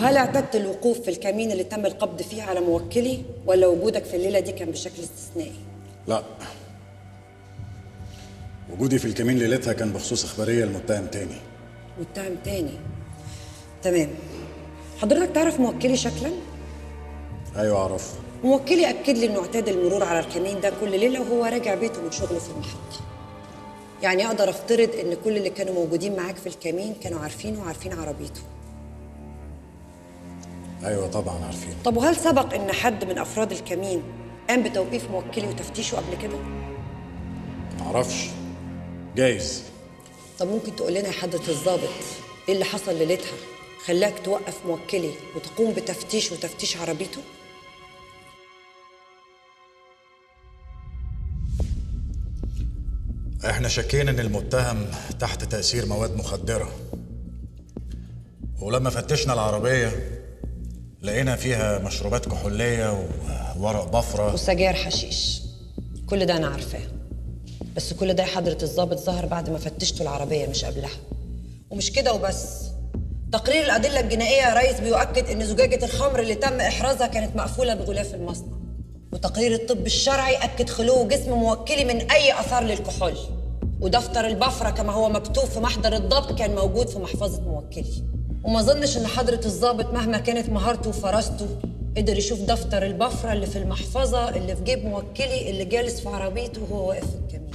هل اعتدت الوقوف في الكمين اللي تم القبض فيه على موكلي ولا وجودك في الليله دي كان بشكل استثنائي لا وجودي في الكمين ليلتها كان بخصوص اخباريه المتهم تاني متهم تاني تمام حضرتك تعرف موكلي شكلا ايوه اعرفه موكلي اكد لي انه اعتاد المرور على الكمين ده كل ليله وهو راجع بيته من شغله في المحطه يعني اقدر افترض ان كل اللي كانوا موجودين معاك في الكمين كانوا عارفينه وعارفين عربيته ايوه طبعا عارفين طب وهل سبق ان حد من افراد الكمين قام بتوقيف موكلي وتفتيشه قبل كده معرفش جايز طب ممكن تقول لنا يا حضره الضابط ايه اللي حصل ليلتها خلاك توقف موكلي وتقوم بتفتيش وتفتيش عربيته احنا شاكين ان المتهم تحت تاثير مواد مخدره ولما فتشنا العربيه لقينا فيها مشروبات كحوليه وورق بفره وسجاير حشيش كل ده انا عارفاه بس كل ده يا حضره الضابط ظهر بعد ما فتشتوا العربيه مش قبلها ومش كده وبس تقرير الادله الجنائيه يا ريس بيؤكد ان زجاجه الخمر اللي تم احرازها كانت مقفوله بغلاف المصنع وتقرير الطب الشرعي اكد خلو جسم موكلي من اي اثار للكحول ودفتر البفره كما هو مكتوب في محضر الضبط كان موجود في محفظه موكلي وما اظنش ان حضره الضابط مهما كانت مهارته وفراسته قدر يشوف دفتر البفره اللي في المحفظه اللي في جيب موكلي اللي جالس في عربيته وهو واقف في الكمين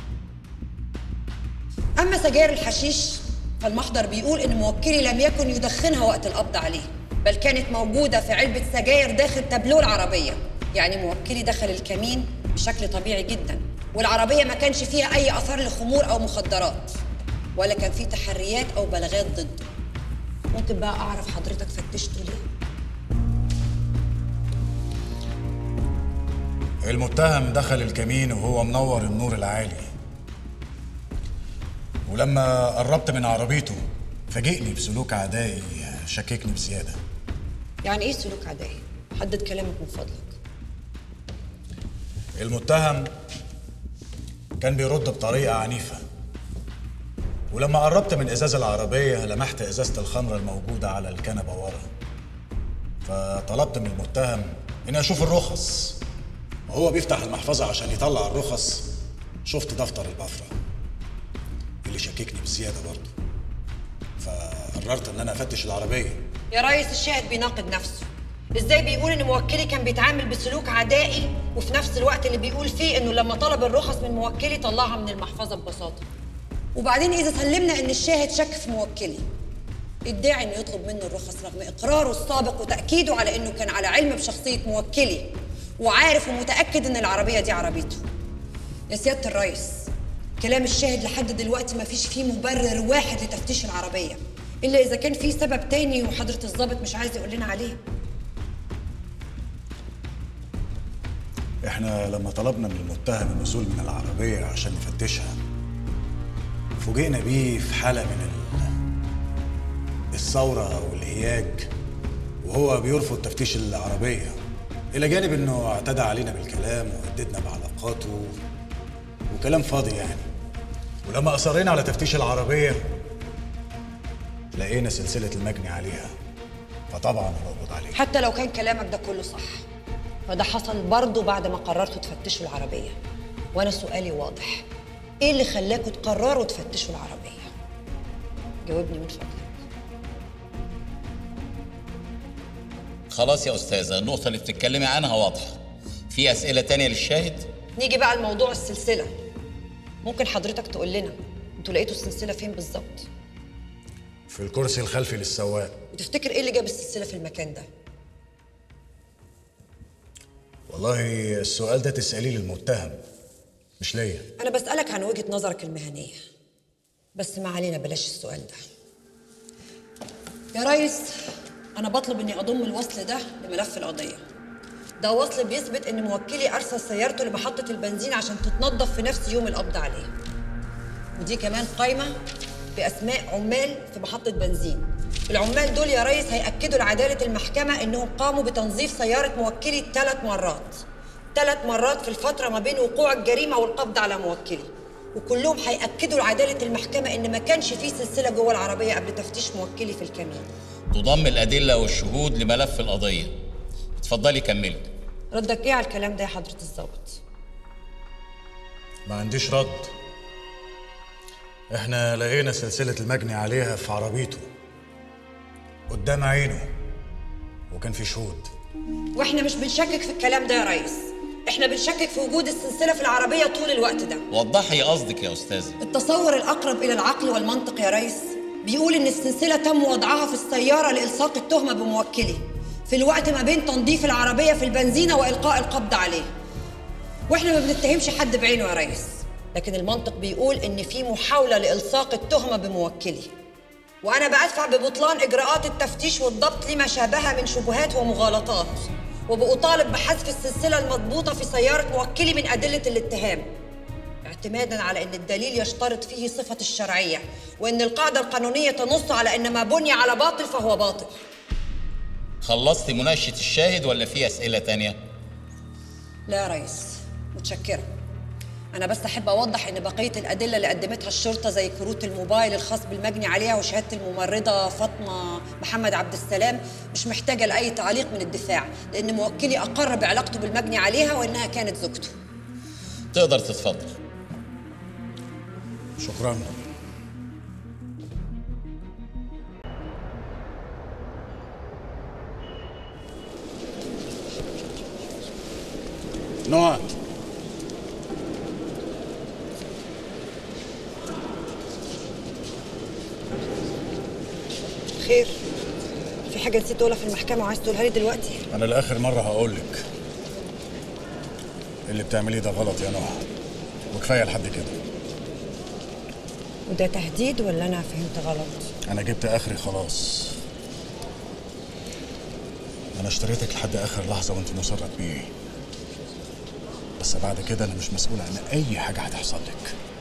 اما سجاير الحشيش فالمحضر بيقول ان موكلي لم يكن يدخنها وقت القبض عليه بل كانت موجوده في علبه سجاير داخل تابلو العربيه يعني موكلي دخل الكمين بشكل طبيعي جدا والعربيه ما كانش فيها اي اثار لخمور او مخدرات ولا كان في تحريات او بلاغات ضده ممكن بقى اعرف حضرتك فتشته ليه المتهم دخل الكمين وهو منور النور العالي ولما قربت من عربيته فاجئني بسلوك عدائي شككني بزياده يعني ايه سلوك عدائي حدد كلامك من فضلك المتهم كان بيرد بطريقه عنيفه ولما قربت من ازاز العربيه لمحت ازازه الخمره الموجوده على الكنبه ورا فطلبت من المتهم اني اشوف الرخص وهو بيفتح المحفظه عشان يطلع الرخص شفت دفتر البفره اللي شككني بزياده برضه فقررت ان انا افتش العربيه يا ريس الشاهد بيناقض نفسه ازاي بيقول ان موكلي كان بيتعامل بسلوك عدائي وفي نفس الوقت اللي بيقول فيه انه لما طلب الرخص من موكلي طلعها من المحفظه ببساطه وبعدين اذا سلمنا ان الشاهد شك في موكلي ادعي انه يطلب منه الرخص رغم اقراره السابق وتاكيده على انه كان على علم بشخصيه موكلي وعارف ومتاكد ان العربيه دي عربيته يا سياده الرئيس كلام الشاهد لحد دلوقتي ما فيش فيه مبرر واحد لتفتيش العربيه الا اذا كان في سبب تاني وحضره الضابط مش عايز يقول لنا عليه احنا لما طلبنا من المتهم النزول من العربيه عشان نفتشها فوجئنا بيه في حاله من ال- الثوره والهياج وهو بيرفض تفتيش العربيه الى جانب انه اعتدى علينا بالكلام وهددنا بعلاقاته وكلام فاضي يعني ولما اصرينا على تفتيش العربيه لقينا سلسله المجني عليها فطبعا هنقبض عليه حتى لو كان كلامك ده كله صح فده حصل برضه بعد ما قررتوا تفتشوا العربيه وانا سؤالي واضح ايه اللي خلاكوا تقرروا تفتشوا العربيه جاوبني من فضلك خلاص يا أستاذة النقطة اللي بتتكلمي عنها واضحة في أسئلة تانية للشاهد؟ نيجي بقى لموضوع السلسله ممكن حضرتك تقول لنا انتوا لقيتوا السلسله فين بالظبط في الكرسي الخلفي للسواق وتفتكر ايه اللي جاب السلسله في المكان ده والله السؤال ده تسأليه للمتهم مش ليا انا بسالك عن وجهه نظرك المهنيه بس ما علينا بلاش السؤال ده يا ريس انا بطلب اني اضم الوصل ده لملف القضيه ده وصل بيثبت ان موكلي ارسل سيارته لمحطه البنزين عشان تتنظف في نفس يوم القبض عليه ودي كمان قايمه باسماء عمال في محطه بنزين العمال دول يا ريس هياكدوا لعداله المحكمه انهم قاموا بتنظيف سياره موكلي ثلاث مرات ثلاث مرات في الفتره ما بين وقوع الجريمه والقبض على موكلي وكلهم هياكدوا لعداله المحكمه ان ما كانش فيه سلسله جوه العربيه قبل تفتيش موكلي في الكمين تضم الأدلة والشهود لملف القضية اتفضلي كملي ردك ايه على الكلام ده يا حضرة الضابط؟ ما عنديش رد احنا لقينا سلسلة المجني عليها في عربيته قدام عينه وكان في شهود واحنا مش بنشكك في الكلام ده يا ريس احنا بنشكك في وجود السلسلة في العربية طول الوقت ده وضحي قصدك يا أستاذة التصور الأقرب إلى العقل والمنطق يا ريس بيقول إن السلسلة تم وضعها في السيارة لإلصاق التهمة بموكلي في الوقت ما بين تنظيف العربية في البنزينة وإلقاء القبض عليه واحنا ما بنتهمش حد بعينه يا ريس لكن المنطق بيقول إن في محاولة لإلصاق التهمة بموكلي وأنا بدفع ببطلان إجراءات التفتيش والضبط لما شابه من شبهات ومغالطات وبأطالب بحذف السلسلة المضبوطة في سيارة موكلي من أدلة الاتهام اعتمادا على ان الدليل يشترط فيه صفه الشرعيه وان القاعده القانونيه تنص على ان ما بني على باطل فهو باطل خلصتي مناقشة الشاهد ولا في أسئلة تانية؟ لا يا ريس متشكره انا بس احب اوضح ان بقيه الادله اللي قدمتها الشرطه زي كروت الموبايل الخاص بالمجني عليها وشهاده الممرضه فاطمه محمد عبد السلام مش محتاجه لاي تعليق من الدفاع لان موكلي اقر بعلاقته بالمجني عليها وانها كانت زوجته تقدر تتفضل شكرا نوع خير في حاجه نسيت اقولها في المحكمه وعايز تقولها لي دلوقتي انا لاخر مره هقول لك اللي بتعمليه ده غلط يا نوح وكفايه لحد كده وده تهديد ولا انا فهمت غلط انا جبت اخري خلاص انا اشتريتك لحد اخر لحظه وانت مصره بيه بس بعد كده انا مش مسؤول عن اي حاجه هتحصل لك